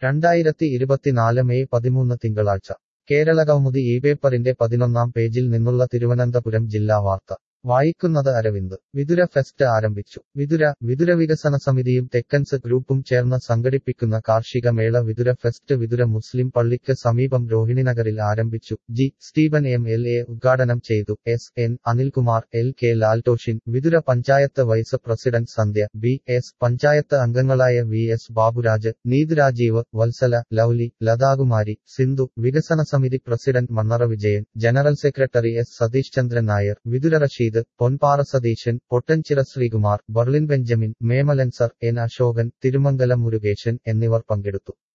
രണ്ടായിരത്തി ഇരുപത്തിനാല് മെയ് പതിമൂന്ന് തിങ്കളാഴ്ച കേരളകൗമുദി ഈ പേപ്പറിന്റെ പതിനൊന്നാം പേജിൽ നിന്നുള്ള തിരുവനന്തപുരം ജില്ലാ വാർത്ത വായിക്കുന്നത് അരവിന്ദ് വിതുര ഫെസ്റ്റ് ആരംഭിച്ചു വിതുര വിതുര വികസന സമിതിയും തെക്കൻസ് ഗ്രൂപ്പും ചേർന്ന് സംഘടിപ്പിക്കുന്ന കാർഷിക മേള വിതുര ഫെസ്റ്റ് വിതുര മുസ്ലിം പള്ളിക്ക് സമീപം രോഹിണിനഗറിൽ ആരംഭിച്ചു G Steven M L A ഉദ്ഘാടനം ചെയ്തു S N Anilkumar L K Laltoshin Vithura panchayat vice president Sandhya B S panchayat അംഗങ്ങളായ വി എസ് ബാബുരാജ് നീത് രാജീവ് വത്സല ലൗലി ലതാകുമാരി സിന്ധു വികസന സമിതി president Mannara Vijayan general secretary S Satheesh Chandran Nair Vithura Rasheed Ponpara Satheesan Pottanchira Sreekumar Berlin Benjamin Memalan sir N Asokan Thirumangalam Murukesan എന്നിവർ പങ്കെടുത്തു